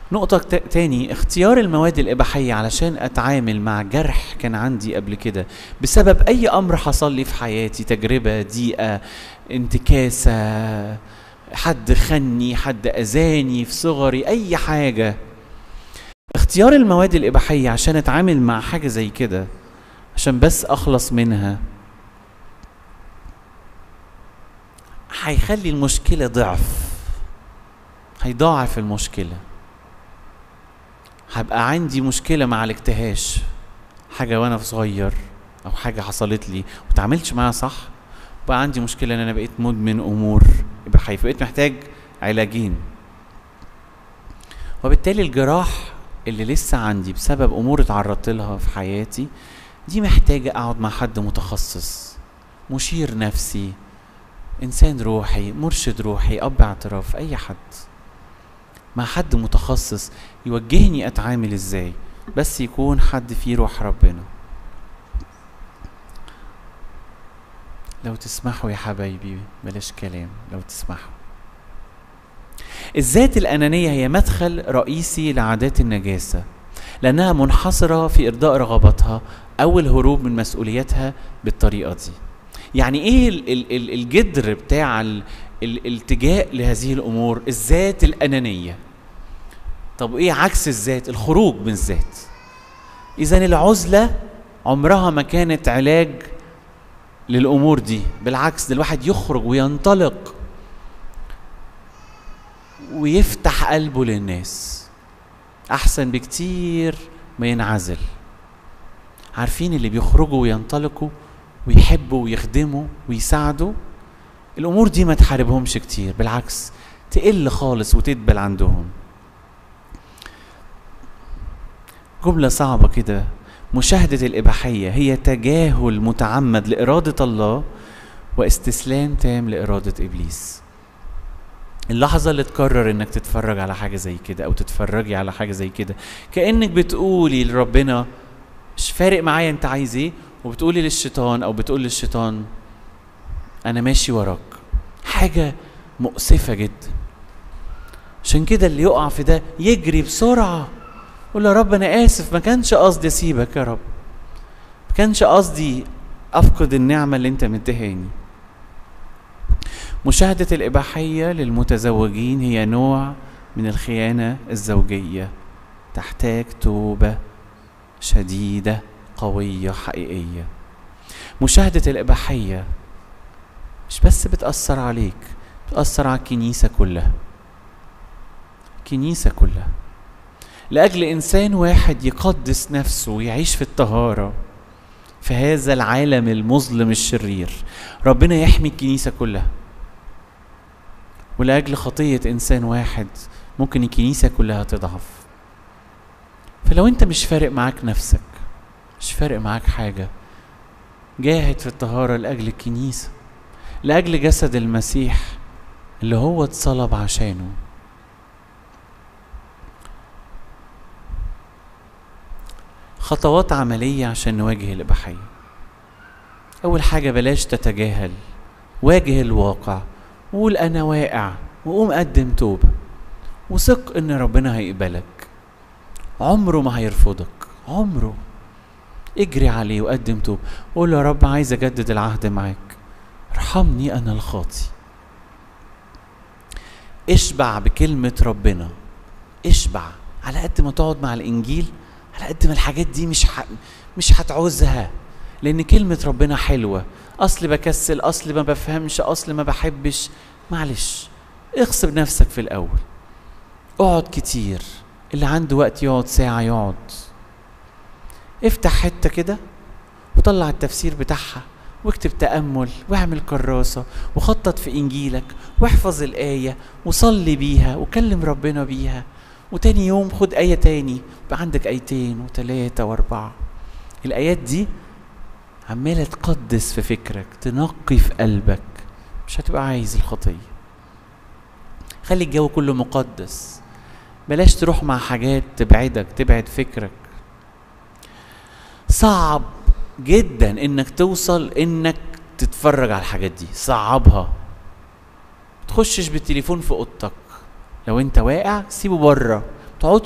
نقطة تاني اختيار المواد الإباحية علشان أتعامل مع جرح كان عندي قبل كده بسبب أي أمر حصل لي في حياتي تجربة ضيقة انتكاسة حد خني حد أذاني في صغري أي حاجة اختيار المواد الإباحية عشان أتعامل مع حاجة زي كده عشان بس أخلص منها هيخلي المشكلة ضعف هيضاعف المشكلة هبقى عندي مشكلة مع الاكتهاش حاجة وأنا صغير أو حاجة حصلت لي ومتعاملتش معاها صح بقى عندي مشكلة إن أنا بقيت مدمن أمور إباحية بقيت محتاج علاجين وبالتالي الجراح اللي لسه عندي بسبب أمور اتعرضت لها في حياتي دي محتاجة أقعد مع حد متخصص مشير نفسي إنسان روحي مرشد روحي أب اعتراف أي حد مع حد متخصص يوجهني أتعامل إزاي بس يكون حد فيه روح ربنا لو تسمحوا يا حبايبي بلاش كلام لو تسمحوا الذات الأنانية هي مدخل رئيسي لعادات النجاسة لأنها منحصرة في إرضاء رغباتها أو الهروب من مسؤولياتها بالطريقة دي يعني إيه ال ال ال الجدر بتاع ال الالتجاء لهذه الأمور الذات الأنانية طب إيه عكس الذات الخروج من الذات إذا العزلة عمرها ما كانت علاج للأمور دي بالعكس ده الواحد يخرج وينطلق ويفتح قلبه للناس أحسن بكتير ما ينعزل عارفين اللي بيخرجوا وينطلقوا ويحبوا ويخدموا ويساعدوا الأمور دي ما تحاربهمش كتير بالعكس تقل خالص وتدبل عندهم جملة صعبة كده مشاهدة الإباحية هي تجاهل متعمد لإرادة الله واستسلام تام لإرادة إبليس اللحظة اللي تقرر انك تتفرج على حاجة زي كده او تتفرجي على حاجة زي كده كأنك بتقولي لربنا مش فارق معايا انت عايز ايه وبتقولي للشيطان او بتقول للشيطان انا ماشي وراك حاجة مؤسفة جدا عشان كده اللي يقع في ده يجري بسرعة يقول يا رب انا اسف ما كانش قصدي اسيبك يا رب ما كانش قصدي افقد النعمة اللي انت مديهاني مشاهدة الإباحية للمتزوجين هي نوع من الخيانة الزوجية تحتاج توبة شديدة قوية حقيقية مشاهدة الإباحية مش بس بتأثر عليك بتأثر على الكنيسة كلها الكنيسة كلها لأجل إنسان واحد يقدس نفسه ويعيش في الطهارة في هذا العالم المظلم الشرير ربنا يحمي الكنيسة كلها ولأجل خطية إنسان واحد ممكن الكنيسة كلها تضعف فلو أنت مش فارق معاك نفسك مش فارق معاك حاجة جاهد في الطهارة لأجل الكنيسة لأجل جسد المسيح اللي هو اتصلب عشانه خطوات عملية عشان نواجه الإباحية أول حاجة بلاش تتجاهل واجه الواقع وقول أنا واقع وقوم قدم توبة وثق إن ربنا هيقبلك عمره ما هيرفضك عمره اجري عليه وقدم توبة قول يا رب عايز أجدد العهد معاك ارحمني أنا الخاطي اشبع بكلمة ربنا اشبع على قد ما تقعد مع الإنجيل على قد ما الحاجات دي مش ح... مش هتعوزها لأن كلمة ربنا حلوة أصل بكسل أصل ما بفهمش أصل ما بحبش معلش اغصب نفسك في الأول اقعد كتير اللي عنده وقت يقعد ساعة يقعد افتح حتة كده وطلع التفسير بتاعها واكتب تأمل واعمل كراسة وخطط في إنجيلك واحفظ الآية وصلي بيها وكلم ربنا بيها وتاني يوم خد آية تاني يبقى عندك آيتين وتلاتة وأربعة الآيات دي عمالة تقدس في فكرك تنقي في قلبك مش هتبقى عايز الخطية خلي الجو كله مقدس بلاش تروح مع حاجات تبعدك تبعد فكرك صعب جدا انك توصل انك تتفرج على الحاجات دي صعبها تخشش بالتليفون في اوضتك لو انت واقع سيبه بره تقعد